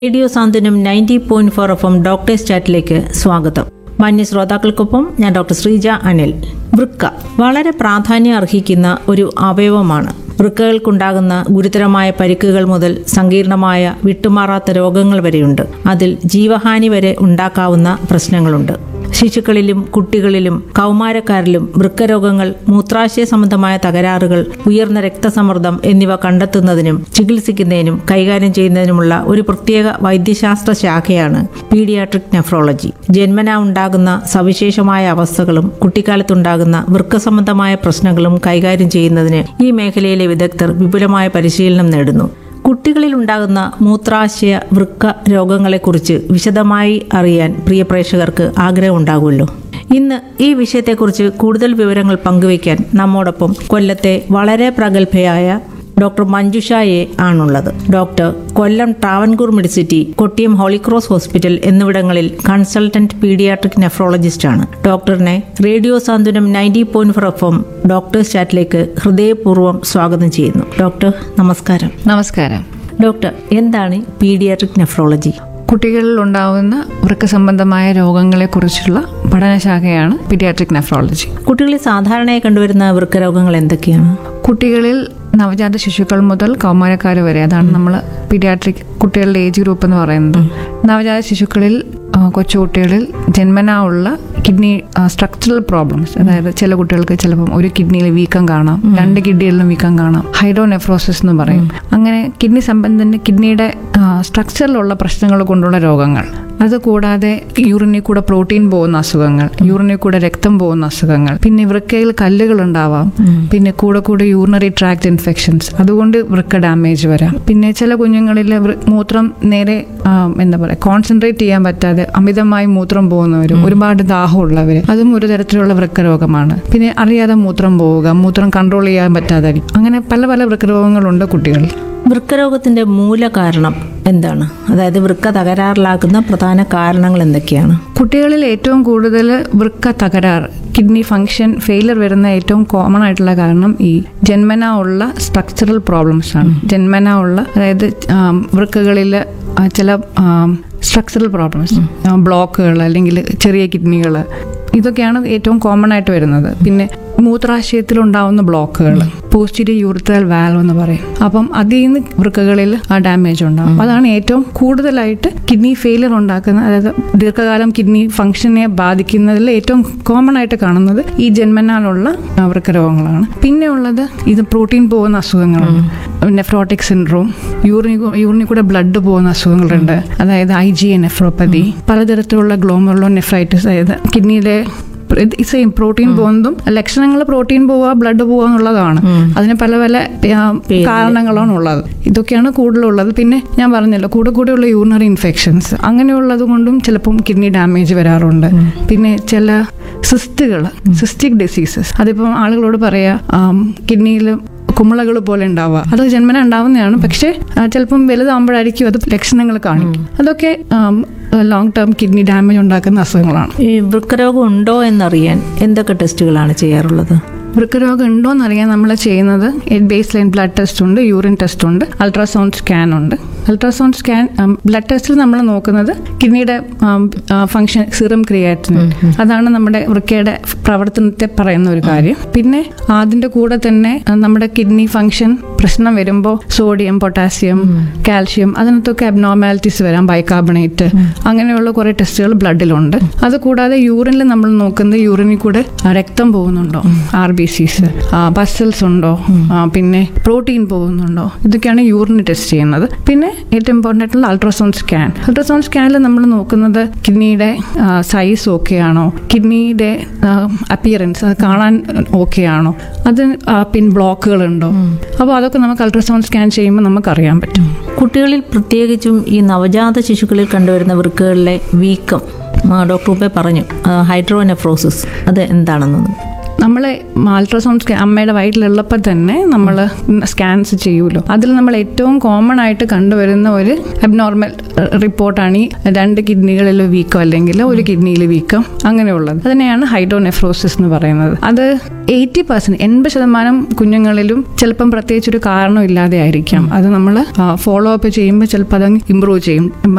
radio Santhwanam ninety point four FM എം ഡോക്ടേഴ്സ് ചാറ്റിലേക്ക് സ്വാഗതം മാന്യ ശ്രോതാക്കൾക്കൊപ്പം ഞാൻ ഡോക്ടർ ശ്രീജ അനിൽ വൃക്ക വളരെ പ്രാധാന്യം അർഹിക്കുന്ന ഒരു അവയവമാണ് വൃക്കകൾക്കുണ്ടാകുന്ന ഗുരുതരമായ പരിക്കുകൾ മുതൽ സങ്കീർണമായ വിട്ടുമാറാത്ത രോഗങ്ങൾ വരെയുണ്ട് അതിൽ ജീവഹാനി വരെ ഉണ്ടാക്കാവുന്ന പ്രശ്നങ്ങളുണ്ട് ശിശുക്കളിലും കുട്ടികളിലും കൗമാരക്കാരിലും വൃക്കരോഗങ്ങൾ മൂത്രാശയ സംബന്ധമായ തകരാറുകൾ ഉയർന്ന രക്തസമ്മർദ്ദം എന്നിവ കണ്ടെത്തുന്നതിനും ചികിത്സിക്കുന്നതിനും കൈകാര്യം ചെയ്യുന്നതിനുമുള്ള ഒരു പ്രത്യേക വൈദ്യശാസ്ത്ര ശാഖയാണ് പീഡിയാട്രിക് നെഫ്രോളജി ജന്മനാ ഉണ്ടാകുന്ന സവിശേഷമായ അവസ്ഥകളും കുട്ടിക്കാലത്തുണ്ടാകുന്ന വൃക്ക സംബന്ധമായ പ്രശ്നങ്ങളും കൈകാര്യം ചെയ്യുന്നതിന് ഈ മേഖലയിലെ വിദഗ്ധർ വിപുലമായ പരിശീലനം നേടുന്നു കുട്ടികളിൽ ഉണ്ടാകുന്ന മൂത്രാശയ വൃക്ക രോഗങ്ങളെക്കുറിച്ച് വിശദമായി അറിയാൻ പ്രിയ പ്രേക്ഷകർക്ക് ആഗ്രഹമുണ്ടാകുമല്ലോ ഇന്ന് ഈ വിഷയത്തെക്കുറിച്ച് കൂടുതൽ വിവരങ്ങൾ പങ്കുവയ്ക്കാൻ നമ്മോടൊപ്പം കൊല്ലത്തെ വളരെ പ്രഗത്ഭയായ ഡോക്ടർ മഞ്ജുഷ എ ആണുള്ളത് doctor Kollam Travancore Medicity Kottiyam Holy Cross hospital എന്നിവിടങ്ങളിൽ കൺസൾട്ടന്റ് പീഡിയാട്രിക് നെഫ്രോളജിസ്റ്റ് ആണ് ഡോക്ടറിനെ radio Santhwanam ninety point four FM എം ഡോക്ടേഴ്സ് ചാറ്റിലേക്ക് ഹൃദയപൂർവ്വം സ്വാഗതം ചെയ്യുന്നു ഡോക്ടർ നമസ്കാരം നമസ്കാരം ഡോക്ടർ എന്താണ് പീഡിയാട്രിക് നെഫ്രോളജി കുട്ടികളിൽ ഉണ്ടാവുന്ന വൃക്ക സംബന്ധമായ രോഗങ്ങളെക്കുറിച്ചുള്ള പഠനശാഖയാണ് പീഡിയാട്രിക് നെഫ്രോളജി കുട്ടികളിൽ സാധാരണയായി കണ്ടുവരുന്ന വൃക്കരോഗങ്ങൾ എന്തൊക്കെയാണ് കുട്ടികളിൽ നവജാത ശിശുക്കൾ മുതൽ കൗമാരക്കാർ വരെ അതാണ് നമ്മൾ പീഡിയാട്രിക് കുട്ടികളുടെ ഏജ് ഗ്രൂപ്പ് എന്ന് പറയുന്നത് നവജാത ശിശുക്കളിൽ ആ, കൊച്ചുകുട്ടികളിൽ ജന്മനാ ഉള്ള കിഡ്നി സ്ട്രക്ചറൽ പ്രോബ്ലംസ് അതായത് ചില കുട്ടികൾക്ക് ചിലപ്പം ഒരു കിഡ്നിയിൽ വീക്കം കാണാം രണ്ട് കിഡ്നികളിലും വീക്കം കാണാം ഹൈഡ്രോനെഫ്രോസിസ് എന്ന് പറയും അങ്ങനെ കിഡ്നി സംബന്ധന്റെ കിഡ്നിയുടെ സ്ട്രക്ചറിലുള്ള പ്രശ്നങ്ങൾ കൊണ്ടുള്ള രോഗങ്ങൾ അതുകൂടാതെ യൂറിനിൽ കൂടെ പ്രോട്ടീൻ പോകുന്ന അസുഖങ്ങൾ യൂറിനിൽ കൂടെ രക്തം പോകുന്ന അസുഖങ്ങൾ പിന്നെ വൃക്കയിൽ കല്ലുകൾ ഉണ്ടാവാം പിന്നെ കൂടെ കൂടെ യൂറിനറി ട്രാക്ട് ഇൻഫെക്ഷൻസ് അതുകൊണ്ട് വൃക്ക ഡാമേജ് വരാം പിന്നെ ചില കുഞ്ഞുങ്ങളിൽ വൃ- മൂത്രം നേരെ ആ, എന്താ പറയുക കോൺസെൻട്രേറ്റ് ചെയ്യാൻ പറ്റാതെ അമിതമായി മൂത്രം പോകുന്നവരും ഒരുപാട് ദാഹമുള്ളവർ അതും ഒരു തരത്തിലുള്ള വൃക്ക രോഗമാണ് പിന്നെ അറിയാതെ മൂത്രം പോവുക മൂത്രം കൺട്രോൾ ചെയ്യാൻ പറ്റാതെ അങ്ങനെ പല പല വൃക്ക രോഗങ്ങളുണ്ട് കുട്ടികളിൽ വൃക്കരോഗത്തിന്റെ മൂല കാരണം എന്താണ് അതായത് വൃക്ക തകരാറിലാക്കുന്ന പ്രധാന കാരണങ്ങൾ എന്തൊക്കെയാണ് കുട്ടികളിൽ ഏറ്റവും കൂടുതൽ വൃക്ക തകരാറ് കിഡ്നി ഫംഗ്ഷൻ ഫെയിലർ വരുന്ന ഏറ്റവും കോമൺ ആയിട്ടുള്ള കാരണം ഈ ജന്മന ഉള്ള സ്ട്രക്ചറൽ പ്രോബ്ലംസ് ആണ് ജന്മന ഉള്ള അതായത് ആം, വൃക്കകളിൽ ആ, ചില സ്ട്രക്ചറൽ പ്രോബ്ലംസ് ബ്ലോക്കുകൾ അല്ലെങ്കിൽ ചെറിയ കിഡ്നികൾ ഇതൊക്കെയാണ് ഏറ്റവും കോമൺ ആയിട്ട് വരുന്നത് പിന്നെ മൂത്രാശയത്തിലുണ്ടാവുന്ന ബ്ലോക്കുകൾ പോസ്റ്റീരിയർ യൂറിത്രൽ വാൽവ് എന്ന് പറയും അപ്പം അതിൽ നിന്ന് വൃക്കകളിൽ ആ ഡാമേജ് ഉണ്ടാവും അതാണ് ഏറ്റവും കൂടുതലായിട്ട് കിഡ്നി ഫെയിലിയർ ഉണ്ടാക്കുന്ന അതായത് ദീർഘകാലം കിഡ്നി ഫംഗ്ഷനെ ബാധിക്കുന്നതിൽ ഏറ്റവും കോമൺ ആയിട്ട് കാണുന്നത് ഈ ജന്മനാലുള്ള ആ, വൃക്കരോഗങ്ങളാണ് പിന്നെ ഉള്ളത് ഇത് പ്രോട്ടീൻ പോകുന്ന അസുഖങ്ങളുണ്ട് നെഫ്രോട്ടിക് സിൻഡ്രോം യൂറിനി യൂറിനി കൂടെ ബ്ലഡ് പോകുന്ന അസുഖങ്ങളുണ്ട് അതായത് ഐ ജി നെഫ്രോപ്പതി പലതരത്തിലുള്ള ഗ്ലോമറുള്ള നെഫ്രൈറ്റിസ് അതായത് കിഡ്നിയിലെ സെയിം പ്രോട്ടീൻ പോകുന്നതും ലക്ഷണങ്ങൾ പ്രോട്ടീൻ പോവുക ബ്ലഡ് പോവുക എന്നുള്ളതാണ് അതിന് പല പല ആ, കാരണങ്ങളാണ് ഉള്ളത് ഇതൊക്കെയാണ് കൂടുതലുള്ളത് പിന്നെ ഞാൻ പറഞ്ഞല്ലോ കൂടെ കൂടെയുള്ള യൂറിനറി ഇൻഫെക്ഷൻസ് അങ്ങനെയുള്ളത് കൊണ്ടും ചിലപ്പം കിഡ്നി ഡാമേജ് വരാറുണ്ട് പിന്നെ ചില സിസ്റ്റുകൾ സിസ്റ്റിക് ഡിസീസസ് അതിപ്പം ആളുകളോട് പറയാ കിഡ്നിയിൽ കുമിളകൾ പോലെ ഉണ്ടാവുക അത് ജന്മന ഉണ്ടാവുന്നതാണ് പക്ഷേ ആ, ചിലപ്പം വലുതാകുമ്പോഴായിരിക്കും അത് ലക്ഷണങ്ങൾ കാണിക്കും അതൊക്കെ ലോങ് ടേം കിഡ്നി ഡാമേജ് ഉണ്ടാക്കുന്ന അസുഖങ്ങളാണ് ഈ വൃക്കരോഗം ഉണ്ടോ എന്നറിയാൻ എന്തൊക്കെ ടെസ്റ്റുകളാണ് ചെയ്യാറുള്ളത് വൃക്കരോഗം ഉണ്ടോ എന്നറിയാൻ നമ്മൾ ചെയ്യുന്നത് ബേസ് ലൈൻ ബ്ലഡ് ടെസ്റ്റ് ഉണ്ട് യൂറിൻ ടെസ്റ്റ് ഉണ്ട് അൾട്രാസൗണ്ട് സ്കാൻ ഉണ്ട് അൾട്രാസൗണ്ട് സ്കാൻ ബ്ലഡ് ടെസ്റ്റിൽ നമ്മൾ നോക്കുന്നത് കിഡ്നിയുടെ ഫംഗ്ഷൻ സിറം ക്രിയാറ്റിൻ അതാണ് നമ്മുടെ വൃക്കയുടെ പ്രവർത്തനത്തെ പറയുന്ന ഒരു കാര്യം പിന്നെ അതിന്റെ കൂടെ തന്നെ ആ, നമ്മുടെ കിഡ്നി ഫംഗ്ഷൻ പ്രശ്നം വരുമ്പോൾ സോഡിയം പൊട്ടാസ്യം കാൽഷ്യം അതിനകത്തൊക്കെ അബ്നോർമാലിറ്റീസ് വരാം ബൈകാർബണേറ്റ് അങ്ങനെയുള്ള കുറേ ടെസ്റ്റുകൾ ബ്ലഡിലുണ്ട് അത് കൂടാതെ യൂറിനിൽ നമ്മൾ നോക്കുന്നത് യൂറിനിൽ കൂടെ ആ, രക്തം പോകുന്നുണ്ടോ ആർ ബി സിസ് ബസൽസ് ഉണ്ടോ ആ, പിന്നെ പ്രോട്ടീൻ പോകുന്നുണ്ടോ ഇതൊക്കെയാണ് യൂറിന് ടെസ്റ്റ് ചെയ്യുന്നത് പിന്നെ ഏറ്റവും ഇമ്പോർട്ടൻ്റ് ആയിട്ടുള്ള അൾട്രാസൗണ്ട് സ്കാൻ അൾട്രാസൗണ്ട് സ്കാനിൽ നമ്മൾ നോക്കുന്നത് കിഡ്നിയുടെ സൈസ് ഓക്കെ ആണോ കിഡ്നിയുടെ അപ്പിയറൻസ് അത് കാണാൻ ഓക്കെ ആണോ അത് ആ, പിൻ ബ്ലോക്കുകൾ ഉണ്ടോ അപ്പോൾ അതൊക്കെ നമുക്ക് അൾട്രാസൗണ്ട് സ്കാൻ ചെയ്യുമ്പോൾ നമുക്ക് അറിയാൻ പറ്റും കുട്ടികളിൽ പ്രത്യേകിച്ചും ഈ നവജാത ശിശുക്കളിൽ കണ്ടുവരുന്ന വൃക്കകളിലെ വീക്കം ആ, ഡോക്ടർ ഉപ്പെ പറഞ്ഞു ഹൈഡ്രോനെഫ്രോസിസ് അത് എന്താണെന്ന് നമ്മൾ അൾട്രാസൗണ്ട് സ്കാൻ അമ്മയുടെ വയറ്റിലുള്ളപ്പോൾ തന്നെ നമ്മൾ സ്കാൻസ് ചെയ്യുമല്ലോ അതിൽ നമ്മൾ ഏറ്റവും കോമൺ ആയിട്ട് കണ്ടുവരുന്ന ഒരു അബ്നോർമൽ റിപ്പോർട്ടാണ് ഈ രണ്ട് കിഡ്നികളിൽ വീക്കം അല്ലെങ്കിൽ ഒരു കിഡ്നിയിൽ വീക്കം അങ്ങനെയുള്ളത് അതിനെയാണ് ഹൈഡ്രോനെഫ്രോസിസ് എന്ന് പറയുന്നത് അത് എയ്റ്റി പെർസെന്റ് എൺപത് ശതമാനം കുഞ്ഞുങ്ങളിലും ചിലപ്പം പ്രത്യേകിച്ച് ഒരു കാരണം ഇല്ലാതെ ആയിരിക്കാം അത് നമ്മൾ ഫോളോ അപ്പ് ചെയ്യുമ്പോൾ ചിലപ്പോൾ അത് ഇമ്പ്രൂവ് ചെയ്യും